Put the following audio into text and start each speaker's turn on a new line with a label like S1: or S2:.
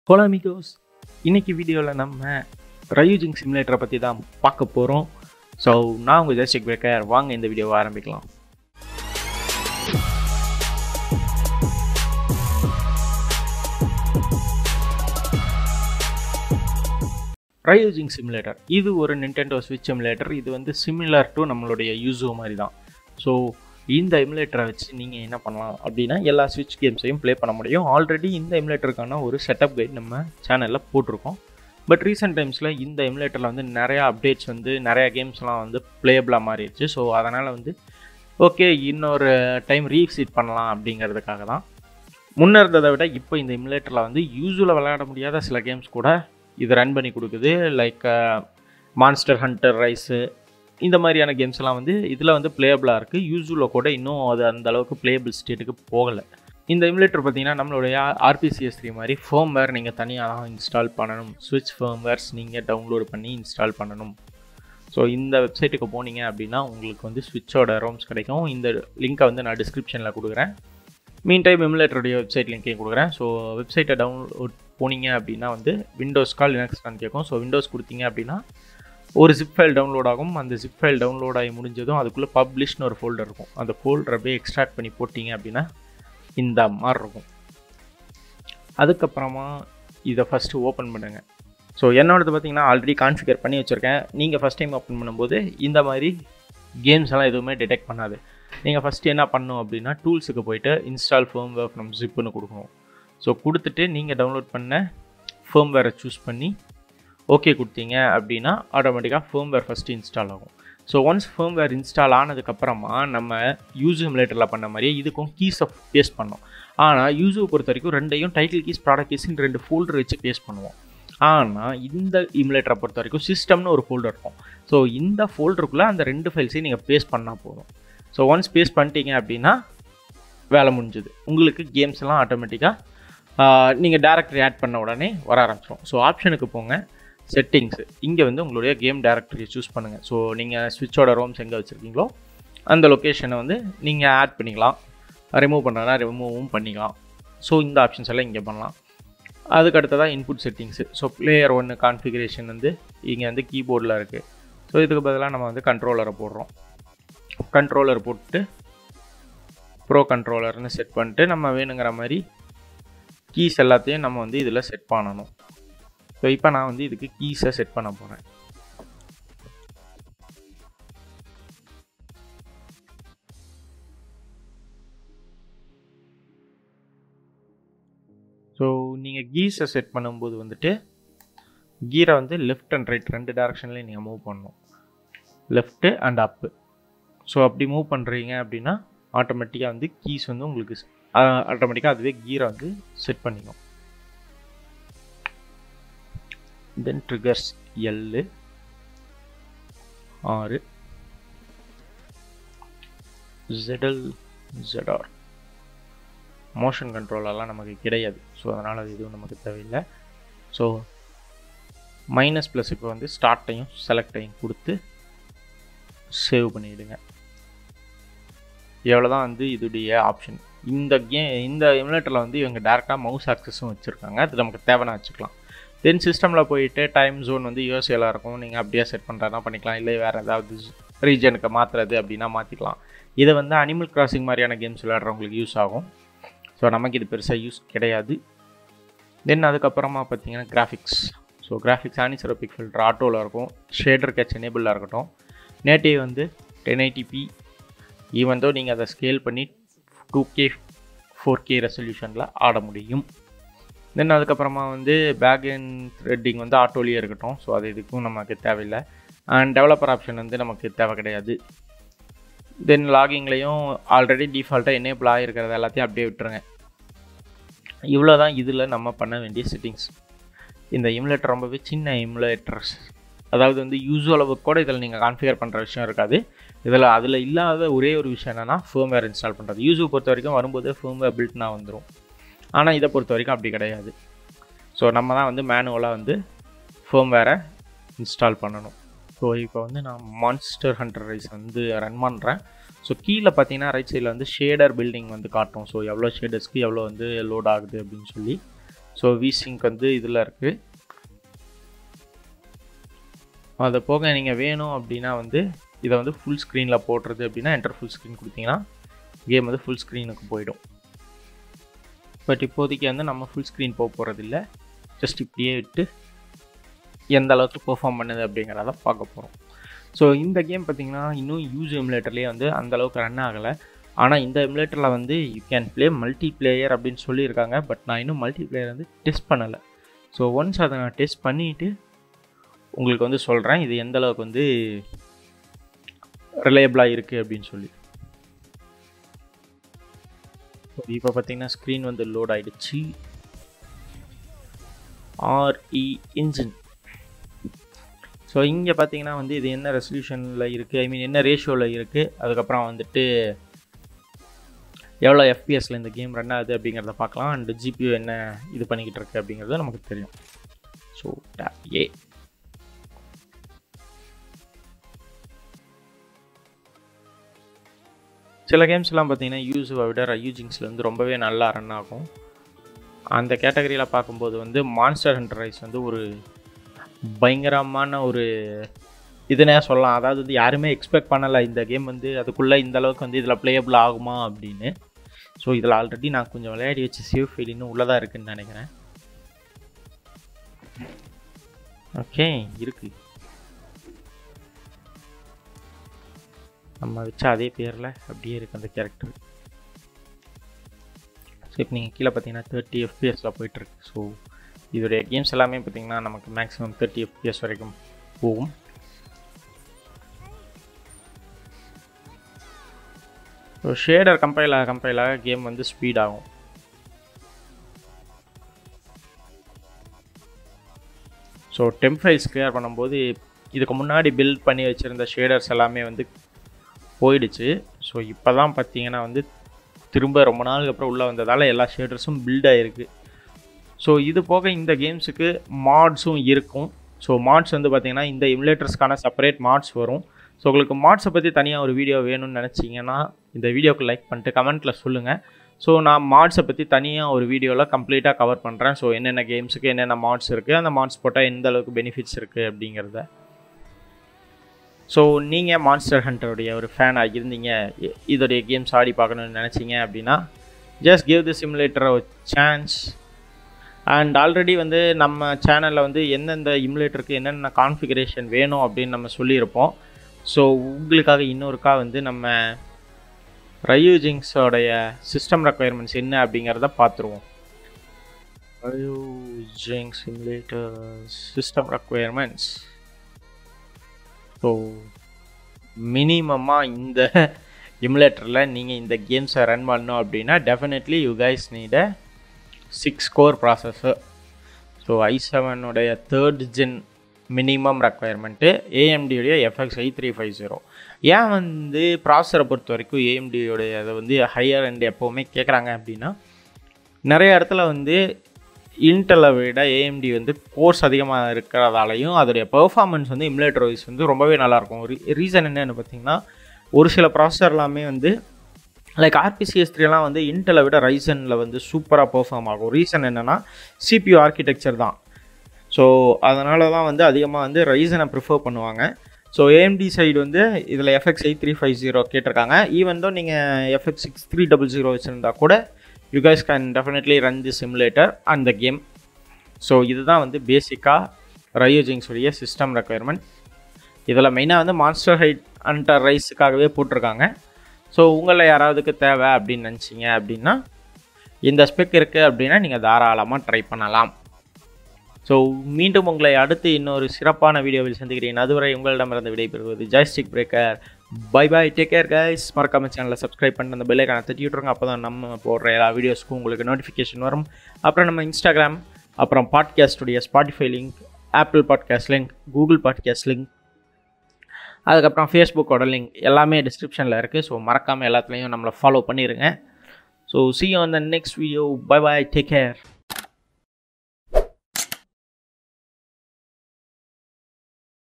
S1: ஹோலாமிகோஸ் இன்னைக்கு வீடியோவில் நம்ம ரயூஜிங் சிமுலேட்டரை பற்றி தான் பார்க்க போகிறோம் ஸோ நான் உங்கள் ஜெஸ்டிக் பிரேக்கர் வாங்க இந்த வீடியோவை ஆரம்பிக்கலாம் ரயூஜிங் சிமுலேட்டர் இது ஒரு நிண்டெண்டோ ஸ்விட்ச் சிமுலேட்டர் இது வந்து சிமிலர் டு நம்மளுடைய யூஸோ மாதிரி தான் ஸோ இந்த எமுலேட்டரை வச்சு நீங்கள் என்ன பண்ணலாம் அப்படின்னா எல்லா ஸ்விட்ச் கேம்ஸையும் ப்ளே பண்ண முடியும் ஆல்ரெடி இந்த எமுலேட்டருக்கான ஒரு செட்டப் கைட் நம்ம சேனலில் போட்டிருக்கோம் பட் ரீசெண்ட் டைம்ஸில் இந்த எமுலேட்டரில் வந்து நிறையா அப்டேட்ஸ் வந்து நிறையா கேம்ஸ்லாம் வந்து ப்ளேபிளாக மாறிடுச்சு ஸோ அதனால் வந்து ஓகே இன்னொரு டைம் ரீவிசிட் பண்ணலாம் அப்படிங்கிறதுக்காக தான் முன்னே இருந்ததை விட இப்போ இந்த எமுலேட்டரில் வந்து யூஸ்வலாக விளையாட முடியாத சில கேம்ஸ் கூட இது ரன் பண்ணி கொடுக்குது லைக் மான்ஸ்டர் ஹண்டர் ரைஸு இந்த மாதிரியான கேம்ஸ் எல்லாம் வந்து இதில் வந்து பிளேயபிளாக இருக்குது யூஸ்வலாக கூட இன்னும் அது அந்த அளவுக்கு பிளேயபிள் ஸ்டேட்டுக்கு போகலை இந்த எமுலேட்டர் பார்த்தீங்கன்னா நம்மளுடைய ஆர்பிசிஎஸ் த்ரீ மாதிரி ஃபேம்வேர் நீங்கள் தனியாக தான் இன்ஸ்டால் பண்ணணும் ஸ்விட்ச் ஃபேம்வேர்ஸ் நீங்கள் டவுன்லோட் பண்ணி இன்ஸ்டால் பண்ணணும் ஸோ இந்த வெப்சைட்டுக்கு போனீங்க அப்படின்னா உங்களுக்கு வந்து ஸ்விட்சோட ரோம்ஸ் கிடைக்கும் இந்த லிங்க்கை வந்து நான் டிஸ்கிரிப்ஷனில் கொடுக்குறேன் மீன் டைம் எமுலேட்டருடைய வெப்சைட் லிங்க்கையும் கொடுக்குறேன் ஸோ வெப்சைட்டை டவுன்லோட் போனீங்க அப்படின்னா வந்து விண்டோஸ் கால் லினக்ஸ்கான் கேட்கும் ஸோ விண்டோஸ் கொடுத்தீங்க அப்படின்னா ஒரு ஜிப் ஃபைல் டவுன்லோட் ஆகும் அந்த ஜிப் ஃபைல் டவுன்லோட் ஆகி முடிஞ்சதும் அதுக்குள்ளே பப்ளிஷ்னு ஒரு ஃபோல்டர் இருக்கும் அந்த ஃபோல்டரை போய் எக்ஸ்ட்ராக்ட் பண்ணி போட்டிங்க அப்படின்னா இந்த மாதிரி இருக்கும் அதுக்கப்புறமா இதை ஃபஸ்ட்டு ஓப்பன் பண்ணுங்கள் ஸோ என்னோடது பார்த்தீங்கன்னா ஆல்ரெடி கான்ஃபிகர் பண்ணி வச்சுருக்கேன் நீங்கள் ஃபஸ்ட் டைம் ஓப்பன் பண்ணும்போது இந்த மாதிரி கேம்ஸ் எல்லாம் எதுவுமே டிடெக்ட் பண்ணாது நீங்கள் ஃபஸ்ட்டு என்ன பண்ணணும் அப்படின்னா டூல்ஸுக்கு போயிட்டு இன்ஸ்டால் ஃபேம்வேர் ஃப்ரம் ஜிப்புன்னு கொடுக்கணும் ஸோ கொடுத்துட்டு நீங்கள் டவுன்லோட் பண்ண ஃபேம்வேரை சூஸ் பண்ணி ஓகே கொடுத்தீங்க அப்படின்னா ஆட்டோமேட்டிக்காக ஃபேம்வேர் ஃபஸ்ட்டு இன்ஸ்டால் ஆகும் ஸோ ஒன்ஸ் ஃபேம்வேர் இன்ஸ்டால் ஆனதுக்கப்புறமா நம்ம யூஸ் எமுலேட்டரில் பண்ண மாதிரியே இதுக்கும் கீஸை பேஸ்ட் பண்ணோம் ஆனால் யூஸை பொறுத்த வரைக்கும் ரெண்டையும் டைட்டில் கீஸ் ப்ராடக்ட் கீஸ்ன்னு ரெண்டு ஃபோல்டர் வச்சு பேஸ்ட் பண்ணுவோம் ஆனால் இந்த இமுலேட்டரை பொறுத்த வரைக்கும் சிஸ்டம்னு ஒரு ஃபோல்டர் இருக்கும் ஸோ இந்த ஃபோல்டருக்குள்ளே அந்த ரெண்டு ஃபைல்ஸையும் நீங்கள் பேஸ்ட் பண்ணால் போதும் ஸோ ஒன்ஸ் பேஸ்ட் பண்ணிட்டீங்க அப்படின்னா வேலை முடிஞ்சுது உங்களுக்கு கேம்ஸ் எல்லாம் ஆட்டோமேட்டிக்காக நீங்கள் டேரக்டரி ஆட் பண்ண உடனே வர ஆரம்பிச்சிடும் ஸோ ஆப்ஷனுக்கு போங்க செட்டிங்ஸு இங்கே வந்து உங்களுடைய கேம் டேரக்டரியை சூஸ் பண்ணுங்கள் ஸோ நீங்கள் ஸ்விட்சோட ரோம்ஸ் எங்கே வச்சுருக்கீங்களோ அந்த லொக்கேஷனை வந்து நீங்கள் ஆட் பண்ணிக்கலாம் ரிமூவ் பண்ணுறதா ரிமூவும் பண்ணிக்கலாம் ஸோ இந்த ஆப்ஷன்ஸ் எல்லாம் இங்கே பண்ணலாம் அதுக்கு அடுத்ததாக இன்புட் செட்டிங்ஸு ஸோ பிளேயர் ஒன்று கான்ஃபிகரேஷன் வந்து இங்கே வந்து கீபோர்டில் இருக்குது ஸோ இதுக்கு பதிலாக நம்ம வந்து கண்ட்ரோலரை போடுறோம் கண்ட்ரோலர் போட்டு ப்ரோ கண்ட்ரோலர்னு செட் பண்ணிட்டு நம்ம வேணுங்கிற மாதிரி கீஸ் எல்லாத்தையும் நம்ம வந்து இதில் செட் பண்ணணும் ஸோ இப்போ நான் வந்து இதுக்கு கீஸை செட் பண்ண போகிறேன் ஸோ நீங்கள் கீஸை செட் பண்ணும்போது வந்துட்டு கீரை வந்து லெஃப்ட் அண்ட் ரைட் ரெண்டு டேரக்ஷன்லேயும் நீங்கள் மூவ் பண்ணணும் லெஃப்ட்டு அண்ட் அப்பு ஸோ அப்படி மூவ் பண்ணுறீங்க அப்படின்னா ஆட்டோமேட்டிக்காக வந்து கீஸ் வந்து உங்களுக்கு ஆட்டோமேட்டிக்காக அதுவே கீரை வந்து செட் பண்ணிக்கும் தென் ட்ரிகர்ஸ் எல்லு ஆறு ஜெடல் ஜெடார் மோஷன் கண்ட்ரோலெல்லாம் நமக்கு கிடையாது ஸோ அதனால் அது எதுவும் நமக்கு தேவையில்லை ஸோ மைனஸ் ப்ளஸ் இப்போ வந்து ஸ்டார்ட்டையும் செலக்டையும் கொடுத்து சேவ் பண்ணிவிடுங்க எவ்வளோ தான் வந்து இதுடைய ஆப்ஷன் இந்த கே இந்த எமுலேட்டரில் வந்து இவங்க டேரெக்டாக மவுஸ் ஆக்சஸும் வச்சுருக்காங்க அது நமக்கு தேவைன்னா வச்சுக்கலாம் தென் சிஸ்டமில் போயிட்டு டைம் ஜோன் வந்து யூஎஸ்ஏலாம் இருக்கும் நீங்கள் அப்படியே செட் பண்ணுறதுனா பண்ணிக்கலாம் இல்லை வேறு ஏதாவது ரீஜனுக்கு மாற்றுறது அப்படின்னா மாற்றிக்கலாம் இதை வந்து அனிமல் கிராசிங் மாதிரியான கேம்ஸ் விளையாடுறவங்களுக்கு யூஸ் ஆகும் ஸோ நமக்கு இது பெருசாக யூஸ் கிடையாது தென் அதுக்கப்புறமா பார்த்தீங்கன்னா graphics so graphics anisotropic filter ஆட்டோவில் இருக்கும் ஷேடர் கேட்ச் எனேபிளாக இருக்கட்டும் நேட்டிவ் வந்து டென் ஐடிபி ஈவன் தோ நீங்கள் அதை ஸ்கேல் பண்ணி டூ கே ஃபோர் கே ரெசல்யூஷனில் ஆட முடியும் தென் அதுக்கப்புறமா வந்து பேக் அண்ட் த்ரெட்டிங் வந்து ஆட்டோலேயே இருக்கட்டும் ஸோ அது இதுக்கும் நமக்கு தேவையில்லை அண்ட் டெவலப்பர் ஆப்ஷன் வந்து நமக்கு தேவை கிடையாது தென் லாகிங்லேயும் ஆல்ரெடி டிஃபால்ட்டாக எனேபிள் ஆகிருக்கிறது எல்லாத்தையும் அப்படியே விட்டுருங்க இவ்வளோ தான் இதில் நம்ம பண்ண வேண்டிய செட்டிங்ஸ் இந்த இமுலேட்டர் ரொம்பவே சின்ன இமுலேட்டர்ஸ் அதாவது வந்து யூஸ்வலாக கூட இதில் நீங்கள் கான்ஃபிகர் பண்ணுற விஷயம் இருக்காது இதில் அதில் இல்லாத ஒரே ஒரு விஷயம் என்னென்னா ஃபேம்வேர் இன்ஸ்டால் பண்ணுறது யூஸு பொறுத்த வரைக்கும் வரும்போது ஃபேம்வேர் பில்ட்னா வந்துடும் ஆனால் இதை பொறுத்த வரைக்கும் அப்படி கிடையாது ஸோ நம்ம தான் வந்து மேனுவலாக வந்து ஃபேம்வேரை இன்ஸ்டால் பண்ணணும் ஸோ இப்போ வந்து நான் மான்ஸ்டர் ஹண்ட்ரட் ரைஸ் வந்து ரன் பண்ணுறேன் ஸோ கீழே பார்த்தீங்கன்னா ரைட் சைடில் வந்து ஷேடர் பில்டிங் வந்து காட்டும் ஸோ எவ்வளோ ஷேடர்ஸ்க்கு எவ்வளோ வந்து லோட் ஆகுது அப்படின்னு சொல்லி ஸோ விசிங்க் வந்து இதில் இருக்குது அது போக நீங்கள் வேணும் அப்படின்னா வந்து இதை வந்து ஃபுல் ஸ்க்ரீனில் போடுறது அப்படின்னா என்டர் ஃபுல் ஸ்க்ரீன் கொடுத்தீங்கன்னா கேம் வந்து ஃபுல் ஸ்க்ரீனுக்கு போயிடும் பட் இப்போதைக்கு வந்து நம்ம ஃபுல் ஸ்க்ரீன் போக போகிறதில்ல ஜஸ்ட் இப்படியே விட்டு எந்த அளவுக்கு பெர்ஃபார்ம் பண்ணுது அப்படிங்கிறத பார்க்க போகிறோம் ஸோ இந்த கேம் பார்த்திங்கன்னா இன்னும் யூஸ் எமுலேட்டர்லேயே வந்து அந்த அளவுக்கு ரன் ஆகலை ஆனால் இந்த எமுலேட்டரில் வந்து you can play multi player அப்படின்னு சொல்லியிருக்காங்க பட் நான் இன்னும் மல்டி பிளேயர் வந்து டெஸ்ட் பண்ணலை ஸோ ஒன்ஸ் அதை நான் டெஸ்ட் பண்ணிவிட்டு உங்களுக்கு வந்து சொல்கிறேன் இது எந்த அளவுக்கு வந்து ரிலையபிளாக இருக்குது அப்படின்னு சொல்லி இப்போ பார்த்தீங்கன்னா ஸ்க்ரீன் வந்து லோட் ஆகிடுச்சு ஆர்இ இன்ஜின் ஸோ இங்கே பார்த்தீங்கன்னா வந்து இது என்ன ரெசல்யூஷனில் இருக்குது ஐ மீன் என்ன ரேஷியோவில் இருக்குது அதுக்கப்புறம் வந்துட்டு எவ்வளோ எஃபிஎஸில் இந்த கேம் ரன் ஆகுது அப்படிங்கிறத பார்க்கலாம் அண்ட் ஜிபியூ என்ன இது பண்ணிக்கிட்டு இருக்கு அப்படிங்கிறது நமக்கு தெரியும் ஸோ டேப் ஏ சில கேம்ஸ்லாம் பார்த்தீங்கன்னா யூஸுவை விட ரயூஜிங்ஸில் வந்து ரொம்பவே நல்லா ரன் ஆகும் அந்த கேட்டகரியில் பார்க்கும்போது வந்து மான்ஸ்டர் ஹண்டர் ரைஸ் வந்து ஒரு பயங்கரமான ஒரு இதுனே சொல்லலாம் அதாவது வந்து யாருமே எக்ஸ்பெக்ட் பண்ணலை இந்த கேம் வந்து அதுக்குள்ளே இந்த அளவுக்கு வந்து இதில் ப்ளேயபிள் ஆகுமா அப்படின்னு ஸோ இதில் ஆல்ரெடி நான் கொஞ்சம் விளையாடி வச்சு சேவ் ஃபைல் இன்னும் உள்ளதாக இருக்குன்னு நினைக்கிறேன் ஓகே இருக்கு நம்ம வச்ச அதே பேரில் அப்படியே இருக்குது அந்த கேரக்டர் ஸோ இப்போ நீங்கள் கீழே பார்த்தீங்கன்னா தேர்ட்டி எஃபிஎஸில் போயிட்டுருக்கு ஸோ இதோடைய கேம்ஸ் எல்லாமே பார்த்தீங்கன்னா நமக்கு மேக்ஸிமம் தேர்ட்டி எஃபிஎஸ் வரைக்கும் போகும் ஸோ ஷேடர் கம்பைல் ஆக கம்பைல் ஆக கேம் வந்து ஸ்பீட் ஆகும் ஸோ டெம்ப் ஃபைல்ஸ் கிளியர் பண்ணும்போது இதுக்கு முன்னாடி பில்ட் பண்ணி வச்சுருந்த ஷேடர்ஸ் எல்லாமே வந்து போயிடுச்சு ஸோ இப்போ தான் பார்த்தீங்கன்னா வந்து திரும்ப ரொம்ப நாளுக்கு அப்புறம் உள்ளே வந்ததால் எல்லா ஷேடர்ஸும் பில்ட் ஆகிருக்கு ஸோ இது போக இந்த கேம்ஸுக்கு மாட்ஸும் இருக்கும் ஸோ மாட்ஸ் வந்து பார்த்திங்கன்னா இந்த இமுலேட்டர்ஸ்க்கான செப்பரேட் மாட்ஸ் வரும் ஸோ உங்களுக்கு மாட்ஸை பற்றி தனியாக ஒரு வீடியோ வேணும்னு நினச்சிங்கன்னா இந்த வீடியோக்கு லைக் பண்ணிட்டு கமெண்ட்டில் சொல்லுங்கள் ஸோ நான் மாட்ஸை பற்றி தனியாக ஒரு வீடியோவில் கம்ப்ளீட்டாக கவர் பண்ணுறேன் ஸோ என்னென்ன கேம்ஸுக்கு என்னென்ன மாட்ஸ் இருக்குது அந்த மாட்ஸ் போட்டால் எந்த அளவுக்கு பெனிஃபிட்ஸ் இருக்குது அப்படிங்கிறத ஸோ நீங்கள் மான்ஸ்டர் ஹண்டருடைய ஒரு ஃபேனாக இருந்தீங்க இதோடைய கேம்ஸ் ஆடி பார்க்கணுன்னு நினச்சிங்க அப்படின்னா just give the simulator chance and already வந்து நம்ம சேனலில் வந்து எந்தெந்த இமுலேட்டருக்கு என்னென்ன கான்ஃபிகரேஷன் வேணும் அப்படின்னு நம்ம சொல்லியிருப்போம் ஸோ உங்களுக்காக இன்னொருக்கா வந்து நம்ம ரயூஜிங்ஸோடைய சிஸ்டம் ரெக்குயர்மெண்ட்ஸ் என்ன அப்படிங்கிறத பார்த்துருவோம் ரயூஜிங் சிமுலேட்டர் சிஸ்டம் ரெக்குயர்மெண்ட்ஸ் ஸோ மினிமமாக இந்த இமுலேட்டரில் நீங்கள் இந்த கேம்ஸை ரன் பண்ணோம் அப்படின்னா definitely you guys need six core processor so I செவனுடைய தேர்ட் ஜென் மினிமம் ரெக்குயர்மெண்ட்டு ஏஎம்டியுடைய FX I three five zero ஏன் வந்து ப்ராசரை பொறுத்த வரைக்கும் ஏஎம்டியோடைய அதை வந்து ஹையர் அண்ட் எப்போவுமே கேட்குறாங்க அப்படின்னா நிறைய இடத்துல வந்து இன்டலை விட ஏஎம்டி வந்து கோர்ஸ் அதிகமாக இருக்கிறதாலையும் அதோடைய பெர்ஃபார்மன்ஸ் வந்து இமுலேட்டர் வைஸ் வந்து ரொம்பவே நல்லாயிருக்கும் ரீசன் என்னென்னு பார்த்தீங்கன்னா ஒரு சில ப்ராசஸர் எல்லாமே வந்து லைக் ஆர்பிசிஎஸ் த்ரீலாம் வந்து இன்டலை விட ரைசனில் வந்து சூப்பராக பெர்ஃபார்ம் ஆகும் ரீசன் என்னென்னா சிபியூ ஆர்கிடெக்சர் தான் ஸோ அதனால தான் வந்து அதிகமாக வந்து ரைசனை ப்ரிஃபர் பண்ணுவாங்க ஸோ ஏஎம்டி சைடு வந்து இதில் FX eight three five zero கேட்டிருக்காங்க ஈவன் தான் நீங்கள் FX six three double zero வச்சுருந்தா கூட you guys can definitely run the simulator and the game so இதுதான் வந்து பேசிக்காக ரயோஜிங்ஸுடைய சிஸ்டம் ரெக்குயர்மெண்ட் இதில் மெயினாக வந்து மான்ஸ்டர் ஹைட் அண்டர் ரைஸுக்காகவே போட்டிருக்காங்க ஸோ உங்களில் யாராவதுக்கு தேவை அப்படின்னு நினச்சிங்க அப்படின்னா இந்த ஸ்பெக் இருக்குது அப்படின்னா நீங்கள் தாராளமாக ட்ரை பண்ணலாம் ஸோ மீண்டும் உங்களை அடுத்து இன்னொரு சிறப்பான வீடியோவில் சந்திக்கிறேன் அதுவரை உங்களிடமிருந்து விடைபெறுவது joystick breaker bye bye take care guys மறக்காம சேனலை சப்ஸ்கிரைப் பண்ணி அந்த பெல்லைக்கான தட்டி விட்ருங்க அப்போ தான் நம்ம போடுற எல்லா வீடியோஸ்க்கும் உங்களுக்கு நோட்டிஃபிகேஷன் வரும் அப்புறம் நம்ம இன்ஸ்டாகிராம் அப்புறம் பாட்காஸ்டுடைய Spotify link Apple podcast link Google podcast link அதுக்கப்புறம் ஃபேஸ்புக்கோட லிங்க் எல்லாமே டிஸ்கிரிப்ஷனில் இருக்குது ஸோ மறக்காமல் எல்லாத்துலேயும் நம்மளை ஃபாலோ பண்ணிடுங்க so see on the next video bye bye take care